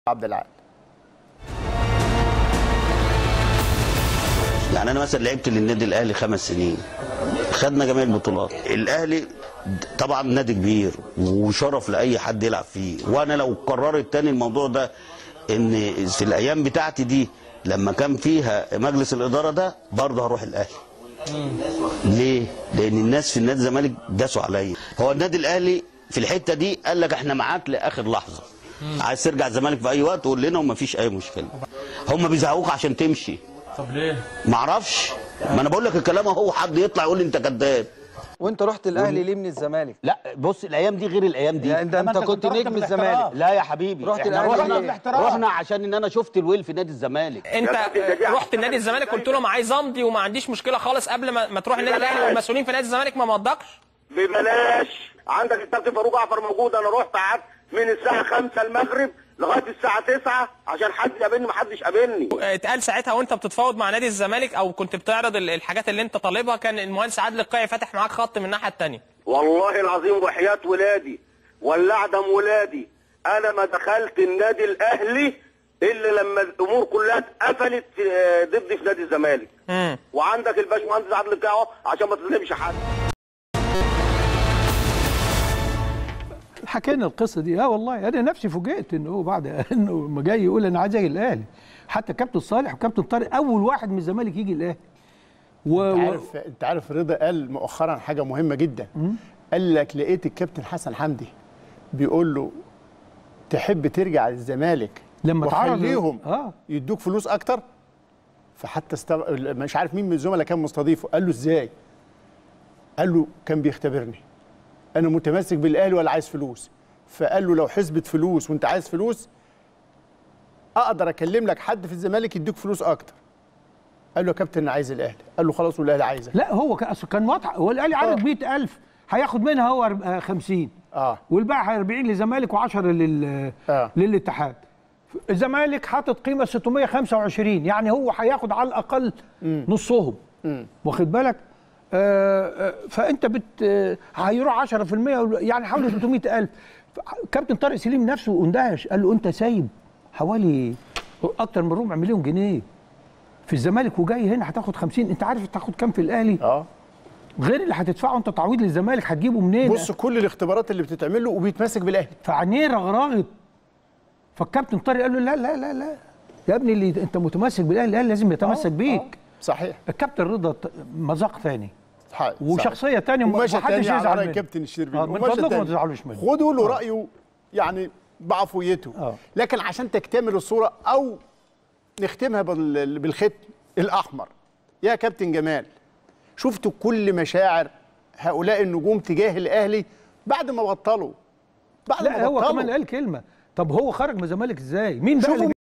عبد العال يعني انا مثلا لعبت للنادي الاهلي خمس سنين خدنا جميع البطولات الاهلي طبعا نادي كبير وشرف لاي حد يلعب فيه وانا لو قررت تاني الموضوع ده ان في الايام بتاعتي دي لما كان فيها مجلس الاداره ده برضه هروح الاهلي ليه؟ لان الناس في النادي الزمالك داسوا عليا هو النادي الاهلي في الحته دي قال لك احنا معاك لاخر لحظه عايز ترجع الزمالك في اي وقت قول لنا ومفيش اي مشكله هم بيزهقوك عشان تمشي طب ليه؟ معرفش ما انا بقول لك الكلام اهو حد يطلع يقول لي انت كذاب وانت رحت الاهلي ليه من الزمالك لا بص الايام دي غير الايام دي يعني انت انت أنت كنت كنت رحت نجم في الزمالك الاحتراف. لا يا حبيبي رحت احنا الأهلي رحنا ليه؟ بالاحتراف. رحنا عشان ان انا شفت الويل في نادي الزمالك انت رحت النادي الزمالك قلت لهم عايز امضي وما عنديش مشكله خالص قبل ما, ما تروح النادي الاهلي والمسؤولين في نادي الزمالك ما مضكش ببلاش عندك الكابتن فاروق جعفر موجود انا رحت قعدت من الساعه 5 المغرب لغايه الساعه 9 عشان حد يقابلني ما حدش قابلني اتقال ساعتها وانت بتتفاوض مع نادي الزمالك او كنت بتعرض ال- الحاجات اللي انت طالبها كان المهندس عادل القيعي فاتح معاك خط من الناحيه الثانيه والله العظيم وحياه ولادي ولا اعدم ولادي انا ما دخلت النادي الاهلي الا لما الامور كلها اتقفلت في- ضدي في نادي الزمالك امم وعندك الباشمهندس عادل القيعي عشان ما تظلمش حد حكينا القصه دي اه والله انا نفسي فوجئت انه هو بعد انه ما جاي يقول انا عايز اجي الاهلي حتى كابتن صالح وكابتن طارق اول واحد من الزمالك يجي الاهلي و... انت و... عارف انت عارف رضا قال مؤخرا حاجه مهمه جدا قال لك لقيت الكابتن حسن حمدي بيقول له تحب ترجع الزمالك لما تعرض- وخليهم آه. يدوك فلوس اكتر فحتى استغ... مش عارف مين من الزملاء كان مستضيفه قال له ازاي قال له كان بيختبرني انا متمسك بالاهلي ولا عايز فلوس فقال له لو حسبت فلوس وانت عايز فلوس اقدر اكلم لك حد في الزمالك يديك فلوس اكتر قال له يا كابتن انا عايز الاهلي قال له خلاص والاهلي عايزك لا هو كان أصل كان واضح هو الاهلي عارض آه. 100000 هياخد منها هو أرب- آه، 50 اه والباقي 40 للزمالك و10 لل آه. للاتحاد الزمالك حاطط قيمه 625 يعني هو هياخد على الاقل نصهم واخد بالك آه آه فانت بت آه، هيروح 10% يعني حوالي 300000 كابتن طارق سليم نفسه اندهش قال له انت سايب حوالي اكتر من ربع مليون جنيه في الزمالك وجاي هنا هتاخد 50 انت عارف تاخد كام في الاهلي اه غير اللي هتدفعه انت تعويض للزمالك هتجيبه منين بص كل الاختبارات اللي بتتعمل له وبيتمسك بالاهلي فعينيه رغرغت فالكابتن طارق قال له لا لا لا لا يا ابني اللي انت متمسك بالاهلي الاهلي لازم يتمسك بيك صحيح الكابتن رضا ط- مذاق ثاني صحيح. وشخصيه تانية ومشى محدش تاني على يزعل راي منه. كابتن الشربيني آه، من ومشى فضلكم تاني. ما تزعلوش منه خدوا له آه. رايه يعني بعفويته آه. لكن عشان تكتمل الصوره او نختمها بال- بالختم الاحمر يا كابتن جمال شفتوا كل مشاعر هؤلاء النجوم تجاه الاهلي بعد ما بطلوا بعد لا ما هو بطلوا كمان قال كلمه طب هو خرج من الزمالك ازاي مين بقى شوفوا اللي